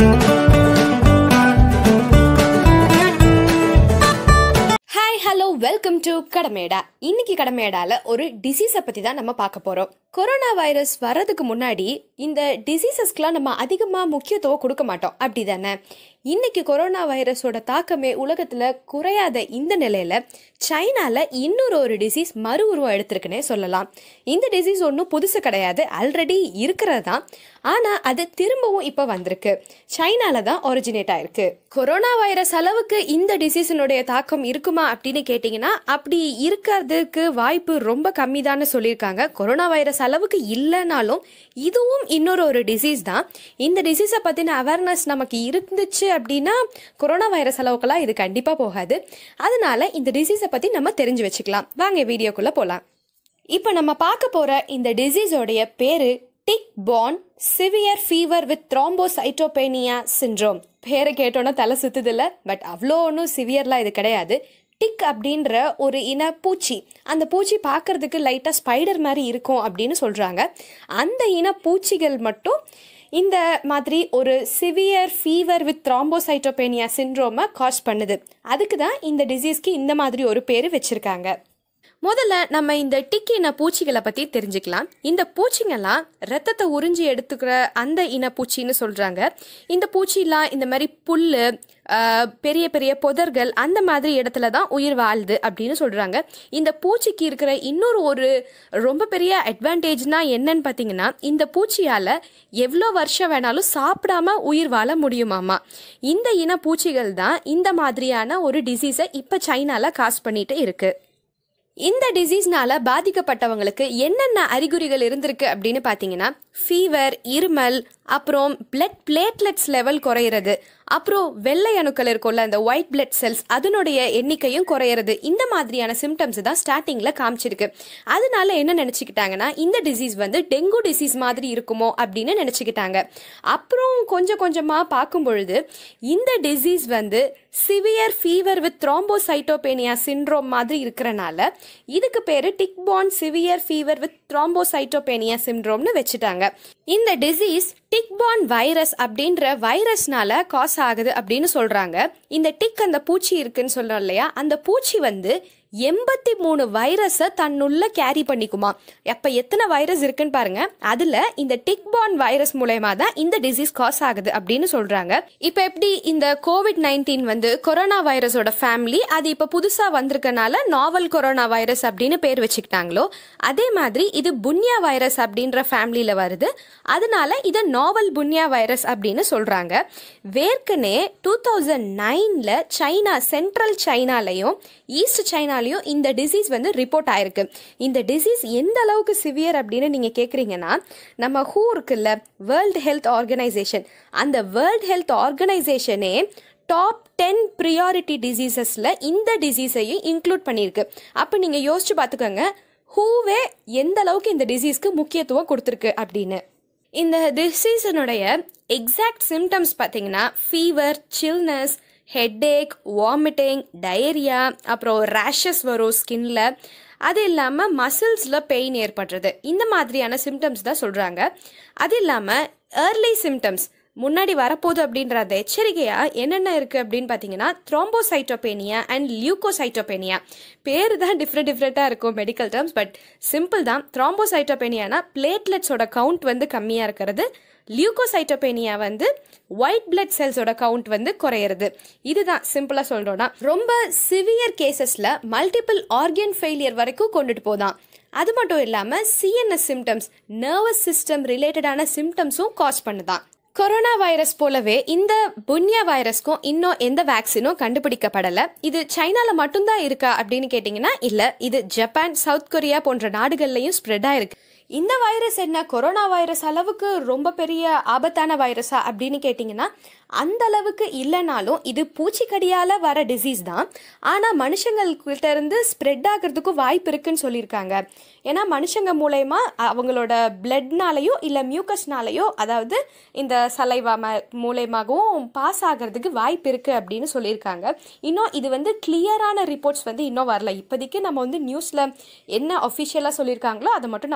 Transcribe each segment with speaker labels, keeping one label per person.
Speaker 1: hi hello welcome to கடமேடா இன்னைக்கு கடமேடால ஒரு டிசீஸை பத்தி தான் நம்ம பார்க்க போறோம் கொரோனா வைரஸ் வர்றதுக்கு முன்னாடி இந்த டிசீசஸ்க்குலாம் நம்ம அதிகமாக முக்கியத்துவம் கொடுக்க மாட்டோம் அப்படி தானே இன்னைக்கு கொரோனா வைரஸோட தாக்கமே உலகத்துல குறையாத இந்த நிலையில சைனால இன்னொரு ஒரு டிசீஸ் மறு உருவம் எடுத்திருக்குன்னே சொல்லலாம் இந்த டிசீஸ் ஒன்றும் புதுசு கிடையாது ஆல்ரெடி இருக்கிறது தான் ஆனா அது திரும்பவும் இப்போ வந்திருக்கு சைனால தான் ஒரிஜினேட் ஆயிருக்கு கொரோனா வைரஸ் அளவுக்கு இந்த டிசீஸினுடைய தாக்கம் இருக்குமா அப்படின்னு கேட்டிங்கன்னா அப்படி இருக்கிறதுக்கு வாய்ப்பு ரொம்ப கம்மி தான் சொல்லியிருக்காங்க கொரோனா வைரஸ் அளவுக்கு இல்லைனாலும் இதுவும் இன்னொரு ஒரு டிசீஸ் தான் இந்த டிசீஸை பற்றின அவேர்னஸ் நமக்கு இருந்துச்சு அப்படின்னா கொரோனா வைரஸ் அளவுக்குலாம் இது கண்டிப்பாக போகாது அதனால இந்த டிசீஸை பற்றி நம்ம தெரிஞ்சு வச்சுக்கலாம் வாங்க வீடியோக்குள்ளே போகலாம் இப்போ நம்ம பார்க்க போகிற இந்த டிசீஸோடைய பேர் tick borne severe fever with thrombocytopenia syndrome பேரை கேட்டோன்னா தலை சுத்துதில்ல பட் அவ்வளோ ஒன்றும் சிவியர்லாம் இது கிடையாது டிக் அப்படின்ற ஒரு இன பூச்சி அந்த பூச்சி பார்க்கறதுக்கு லைட்டாக ஸ்பைடர் மாதிரி இருக்கும் அப்படின்னு சொல்கிறாங்க அந்த இன பூச்சிகள் மட்டும் இந்த மாதிரி ஒரு சிவியர் ஃபீவர் வித் த்ராம்போசைட்டோபேனியா சிண்ட்ரோமை காஸ் பண்ணுது அதுக்கு தான் இந்த டிசீஸ்க்கு இந்த மாதிரி ஒரு பேர் வச்சுருக்காங்க முதல்ல நம்ம இந்த டிக் இன பூச்சிகளை பற்றி தெரிஞ்சுக்கலாம் இந்த பூச்சிங்கெல்லாம் ரத்தத்தை உறிஞ்சி எடுத்துக்கிற அந்த இன பூச்சின்னு சொல்கிறாங்க இந்த பூச்சிலாம் இந்த மாதிரி புல் பெரிய பெரிய புதர்கள் அந்த மாதிரி இடத்துல தான் உயிர் வாழுது அப்படின்னு சொல்கிறாங்க இந்த பூச்சிக்கு இருக்கிற இன்னொரு ஒரு ரொம்ப பெரிய அட்வான்டேஜ்னா என்னன்னு பார்த்தீங்கன்னா இந்த பூச்சியால் எவ்வளோ வருஷம் வேணாலும் சாப்பிடாம உயிர் வாழ முடியுமாமா இந்த இன பூச்சிகள் தான் இந்த மாதிரியான ஒரு டிசீஸை இப்போ சைனால காஸ் பண்ணிட்டு இருக்கு இந்த டிசீஸ்னால பாதிக்கப்பட்டவங்களுக்கு என்னென்ன அறிகுறிகள் இருந்திருக்கு அப்படின்னு பார்த்தீங்கன்னா ஃபீவர் இருமல் அப்புறம் பிளட் பிளேட்லெட்ஸ் லெவல் குறையிறது அப்புறம் வெள்ளை அணுக்கள் இருக்கும்ல அந்த ஒயிட் பிளட் செல்ஸ் அதனுடைய எண்ணிக்கையும் குறையிறது இந்த மாதிரியான சிம்டம்ஸ் தான் ஸ்டார்டிங்கில் காமிச்சிருக்கு அதனால என்ன நினச்சிக்கிட்டாங்கன்னா இந்த டிசீஸ் வந்து டெங்கு டிசீஸ் மாதிரி இருக்குமோ அப்படின்னு நினச்சிக்கிட்டாங்க அப்புறம் கொஞ்சம் கொஞ்சமாக பார்க்கும் பொழுது இந்த டிசீஸ் வந்து severe fever with thrombocytopenia syndrome மாதிரி இருக்கிறனால இதுக்கு பேர் tick borne severe fever with thrombocytopenia சிண்ட்ரோம்னு வச்சுட்டாங்க இந்த டிசீஸ் டிக்பான் வைரஸ் அப்படின்ற வைரஸ்னால காஸ் ஆகுது அப்படின்னு சொல்றாங்க இந்த டிக் அந்த பூச்சி இருக்குன்னு சொல்றோம் இல்லையா அந்த பூச்சி வந்து எண்பத்தி மூணு வைரஸை தன்னுள்ள கேரி பண்ணிக்குமா அப்போ எத்தனை வைரஸ் இருக்குன்னு பாருங்க அதில் இந்த டிக்பான் வைரஸ் மூலயமா தான் இந்த டிசீஸ் காஸ் ஆகுது அப்படின்னு சொல்றாங்க இப்போ எப்படி இந்த கோவிட் நைன்டீன் வந்து கொரோனா வைரஸோட ஃபேமிலி அது இப்போ புதுசாக வந்திருக்கனால நாவல் கொரோனா வைரஸ் அப்படின்னு பேர் வச்சுக்கிட்டாங்களோ அதே மாதிரி இது புன்யா வைரஸ் அப்படின்ற ஃபேமிலியில் வருது அதனால இதை நாவல் புன்யா வைரஸ் அப்படின்னு சொல்றாங்க வேர்க்கனே டூ தௌசண்ட் நைனில் சைனா சென்ட்ரல் சைனாலையும் ஈஸ்ட் சைனாலையும் இந்த டிசீஸ் வந்து ரிப்போர்ட் ஆயிருக்கு இந்த டிசீஸ் எந்த அளவுக்கு சிவியர் அப்படின்னு நீங்கள் கேட்குறீங்கன்னா நம்ம ஹூ இருக்குல்ல வேர்ல்டு ஹெல்த் ஆர்கனைசேஷன் அந்த வேர்ல்ட் ஹெல்த் ஆர்கனைசேஷனே டாப் டென் ப்ரியாரிட்டி டிசீசஸில் இந்த டிசீஸையும் இன்க்ளூட் பண்ணியிருக்கு அப்போ நீங்கள் யோசிச்சு பார்த்துக்கோங்க ஹூவே எந்த அளவுக்கு இந்த டிசீஸ்க்கு முக்கியத்துவம் கொடுத்துருக்கு அப்படின்னு இந்த டிசீஸனுடைய எக்ஸாக்ட் சிம்டம்ஸ் பார்த்தீங்கன்னா fever chillness headache vomiting diarrhoea அப்புறம் ரேஷஸ் வரும் ஸ்கின்ல அது இல்லாமல் மசில்ஸில் பெயின் ஏற்படுறது இந்த மாதிரியான சிம்டம்ஸ் தான் சொல்கிறாங்க அது இல்லாமல் ஏர்லி சிம்டம்ஸ் முன்னாடி வரப்போகுது அப்படின்ற அந்த எச்சரிக்கையாக என்னென்ன இருக்குது அப்படின்னு பார்த்தீங்கன்னா த்ரோம்போசைட்டோபேனியா அண்ட் லியூகோசைட்டோபேனியா பேர் தான் டிஃப்ரெண்ட் டிஃப்ரெண்ட்டாக இருக்கும் மெடிக்கல் டேர்ம்ஸ் பட் சிம்பிள் தான் த்ரோம்போசைட்டோபேனியானா பிளேட்லெட்ஸோட கவுண்ட் வந்து கம்மியாக இருக்கிறது லியூகோசைட்டோபேனியா வந்து ஒயிட் பிளட் செல்ஸோட கவுண்ட் வந்து குறையிறது இதுதான் சிம்பிளாக சொல்கிறோன்னா ரொம்ப சிவியர் கேசஸில் மல்டிபிள் ஆர்கன் ஃபெயிலியர் வரைக்கும் கொண்டுட்டு போதான் அது மட்டும் இல்லாமல் சிஎன்எஸ் சிம்டம்ஸ் நர்வஸ் சிஸ்டம் ரிலேட்டடான சிம்டம்ஸும் காஸ் பண்ணுதான் கொரோனா வைரஸ் போலவே இந்த புன்யா வைரஸ்க்கும் இன்னும் எந்த வேக்சினும் கண்டுபிடிக்கப்படலை இது சைனால மட்டும்தான் இருக்கா அப்படின்னு கேட்டிங்கன்னா இல்லை இது ஜப்பான் சவுத் கொரியா போன்ற நாடுகள்லையும் ஸ்ப்ரெட் ஆயிருக்கு இந்த வைரஸ் என்ன கொரோனா வைரஸ் அளவுக்கு ரொம்ப பெரிய ஆபத்தான வைரஸா அப்படின்னு கேட்டிங்கன்னா அந்த அளவுக்கு இல்லைனாலும் இது பூச்சிக்கடியால் வர டிசீஸ் தான் ஆனால் மனுஷங்கள்கிட்ட இருந்து ஸ்ப்ரெட் ஆகிறதுக்கும் வாய்ப்பு இருக்குன்னு சொல்லியிருக்காங்க ஏன்னா மனுஷங்க மூலயமா அவங்களோட பிளட்னாலேயோ இல்லை மியூக்கஸ்னாலேயோ அதாவது இந்த சலைவா ம மூலயமாகவும் பாஸ் ஆகிறதுக்கு வாய்ப்பு இருக்குது அப்படின்னு சொல்லியிருக்காங்க இன்னும் இது வந்து கிளியரான ரிப்போர்ட்ஸ் வந்து இன்னும் வரல இப்போதைக்கு நம்ம வந்து நியூஸில் என்ன அஃபிஷியலாக சொல்லியிருக்காங்களோ அதை மட்டும் நான் சொல்கிறேன்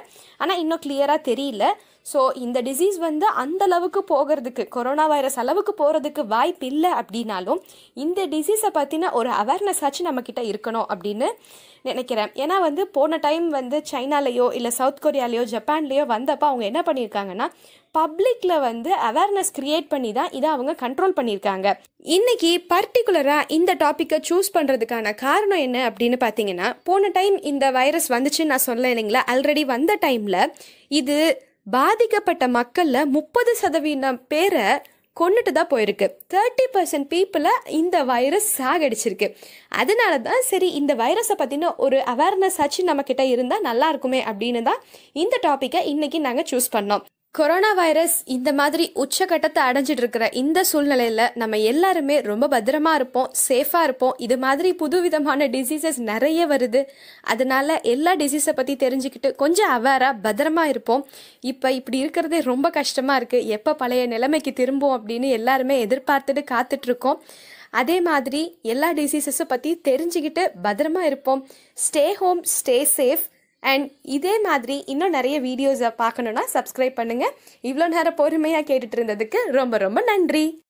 Speaker 1: ஆனால் இன்னும் கிளியராக தெரியல ஸோ இந்த டிசீஸ் வந்து அந்த அளவுக்கு போகிறதுக்கு கொரோனா வைரஸ் அளவுக்கு போகிறதுக்கு வாய்ப்பு இல்லை அப்படின்னாலும் இந்த டிசீஸை பற்றின ஒரு அவேர்னஸ் ஆச்சு நம்மக்கிட்ட இருக்கணும் அப்படின்னு நினைக்கிறேன் ஏன்னா வந்து போன டைம் வந்து சைனாலேயோ இல்லை சவுத் கொரியாலேயோ ஜப்பான்லேயோ வந்தப்போ அவங்க என்ன பண்ணியிருக்காங்கன்னா பப்ளிக்கில் வந்து அவேர்னஸ் கிரியேட் பண்ணி தான் இதை அவங்க கண்ட்ரோல் பண்ணியிருக்காங்க இன்னைக்கு பர்டிகுலராக இந்த டாப்பிக்கை சூஸ் பண்ணுறதுக்கான காரணம் என்ன அப்படின்னு பார்த்தீங்கன்னா போன டைம் இந்த வைரஸ் வந்துச்சுன்னு நான் சொல்ல இல்லைங்களா ஆல்ரெடி வந்த டைமில் இது பாதிக்கப்பட்ட மக்களில் முப்பது சதவீதம் பேரை கொண்டுட்டு தான் போயிருக்கு தேர்ட்டி பர்சன்ட் பீப்புளை இந்த வைரஸ் சாகடிச்சிருக்கு அதனால தான் சரி இந்த வைரஸை பற்றின ஒரு அவேர்னஸ் ஆச்சு நம்மக்கிட்ட இருந்தால் நல்லா இருக்குமே அப்படின்னு தான் இந்த டாப்பிக்கை இன்னைக்கு நாங்கள் சூஸ் பண்ணோம் கொரோனா வைரஸ் இந்த மாதிரி உச்சக்கட்டத்தை அடைஞ்சிட்டு இருக்கிற இந்த சூழ்நிலையில் நம்ம எல்லாருமே ரொம்ப பத்திரமா இருப்போம் சேஃபாக இருப்போம் இது மாதிரி புதுவிதமான டிசீசஸ் நிறைய வருது அதனால எல்லா டிசீஸை பற்றி தெரிஞ்சுக்கிட்டு கொஞ்சம் அவேராக பத்திரமா இருப்போம் இப்போ இப்படி இருக்கிறதே ரொம்ப கஷ்டமாக இருக்குது எப்போ பழைய நிலைமைக்கு திரும்பும் அப்படின்னு எல்லாருமே எதிர்பார்த்துட்டு காத்துட்ருக்கோம் அதே மாதிரி எல்லா டிசீசஸை பற்றி தெரிஞ்சுக்கிட்டு பத்திரமா இருப்போம் stay home stay safe and இதே மாதிரி இன்னும் நிறைய வீடியோஸை பார்க்கணுன்னா சப்ஸ்கிரைப் பண்ணுங்கள் இவ்வளோ நேரம் பொறுமையாக கேட்டுட்டு இருந்ததுக்கு ரொம்ப ரொம்ப நன்றி